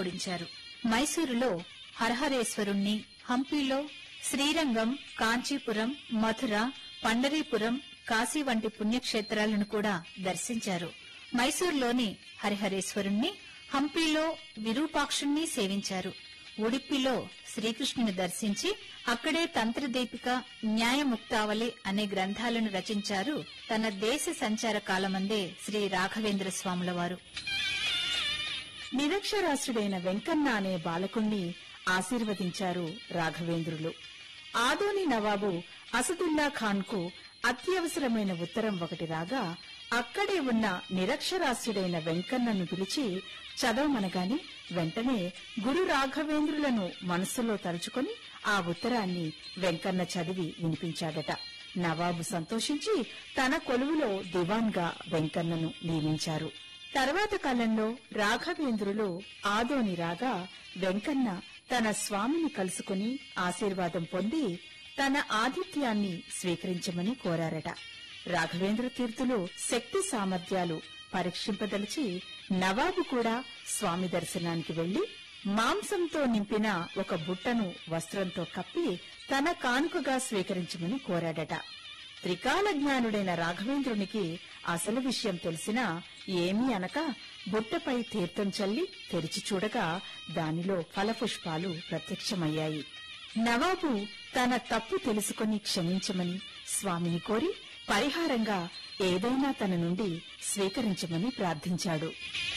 ఓడించారు మైసూరులో హరహరేశ్వరుణ్ణి హంపీలో శ్రీరంగం కాంచీపురం మథుర పండరీపురం కాశీ వంటి పుణ్యక్షేత్రాలను కూడా దర్శించారు మైసూరులోని హరిహరేశ్వరుణ్ణి హంపీలో విరూపాక్షుణ్ణి సేవించారు ఉడిప్పిలో శ్రీకృష్ణుని దర్శించి అక్కడే తంత్రదీపిక న్యాయముక్తావళి అనే గ్రంథాలను రచించారు తన దేశ సంచార కాలమందే శ్రీ రాఘవేంద్ర స్వాముల వారు నిరక్షరాస్యుడైన వెంకన్న అనే బాలకుణ్ణి ఆశీర్వదించారు రాఘవేంద్రులు ఆదోని నవాబు అసదుల్లా ఖాన్ కు అత్యవసరమైన ఉత్తరం ఒకటి రాగా అక్కడే ఉన్న నిరక్షరాస్యుడైన వెంకన్నను పిలిచి చదవమనగాని వెంటనే గురు రాఘవేంద్రులను మనస్సులో తలుచుకొని ఆ ఉత్తరాన్ని వెంకన్న చదివి వినిపించాడట నవాబు సంతోషించి తన కొలువులో దివాన్గా వెంకన్నను నియమించారు తర్వాత కాలంలో రాఘవేంద్రులు ఆదోని రాగా వెంకన్న తన స్వామిని కలుసుకుని ఆశీర్వాదం పొంది తన ఆతిథ్యాన్ని స్వీకరించమని కోరారట రాఘవేంద్ర తీర్థులు శక్తి సామర్థ్యాలు పరీక్షింపదలిచి నవాబు కూడా స్వామి దర్శనానికి వెళ్లి మాంసంతో నింపిన ఒక బుట్టను వస్త్రంతో కప్పి తన కానుకగా స్వీకరించమని కోరాడట త్రికాల జ్ఞానుడైన రాఘవేంద్రునికి అసలు విషయం తెలిసినా ఏమీ అనక బుట్టపై తీర్థం చల్లి తెరిచి చూడగా దానిలో ఫలపుష్పాలు ప్రత్యక్షమయ్యాయి నవాబు తన తప్పు తెలుసుకుని క్షమించమని స్వామిని కోరి పరిహారంగా ఏదైనా తన నుండి స్వీకరించమని ప్రార్థించాడు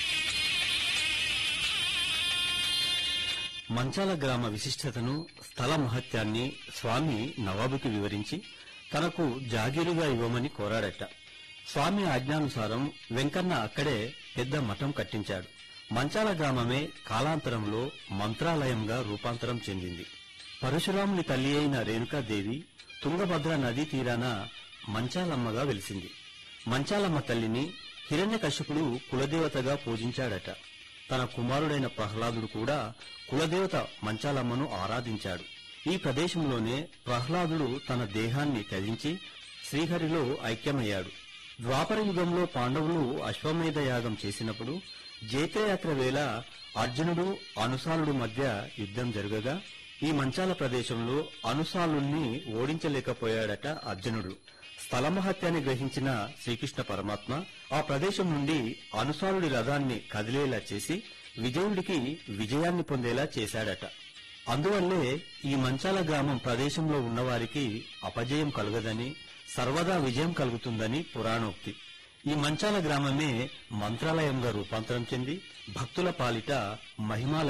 మంచాల గ్రామ విశిష్టతను స్థల మహత్యాన్ని స్వామి నవాబుకి వివరించి తనకు జాగీరుగా ఇవ్వమని కోరాడట స్వామి ఆజ్ఞానుసారం వెంకన్న అక్కడే పెద్ద మఠం కట్టించాడు మంచాల గ్రామమే కాలాంతరంలో మంత్రాలయంగా రూపాంతరం చెందింది పరశురాముని తల్లి అయిన రేణుకాదేవి తుంగభద్ర నదీ తీరాన మంచాలమ్మగా వెలిసింది మంచాలమ్మ తల్లిని హిరణ్యకశ్యపుడు కులదేవతగా పూజించాడట తన కుమారుడైన ప్రహ్లాదుడు కూడా కులదేవత మంచాలమ్మను ఆరాధించాడు ఈ ప్రదేశంలోనే ప్రహ్లాదుడు తన దేహాన్ని త్యజించి శ్రీహరిలో ఐక్యమయ్యాడు ద్వాపర యుగంలో పాండవులు అశ్వమేధ యాగం చేసినప్పుడు జైత్రయాత్ర వేళ అర్జునుడు అనుసాలుడు మధ్య యుద్ధం జరగగా ఈ మంచాల ప్రదేశంలో అనుసాలుణ్ణి ఓడించలేకపోయాడట అర్జునుడు స్థలమహత్యాన్ని గ్రహించిన శ్రీకృష్ణ పరమాత్మ ఆ ప్రదేశం నుండి అనుసారుడి రథాన్ని కదిలేలా చేసి విజయుడికి విజయాన్ని పొందేలా చేశాడట అందువల్లే ఈ మంచాల గ్రామం ప్రదేశంలో ఉన్నవారికి అపజయం కలుగదని సర్వదా విజయం కలుగుతుందని పురాణోక్తి ఈ మంచాల గ్రామమే మంత్రాలయంగా రూపాంతరం చెంది భక్తుల పాలిట మహిమాలయం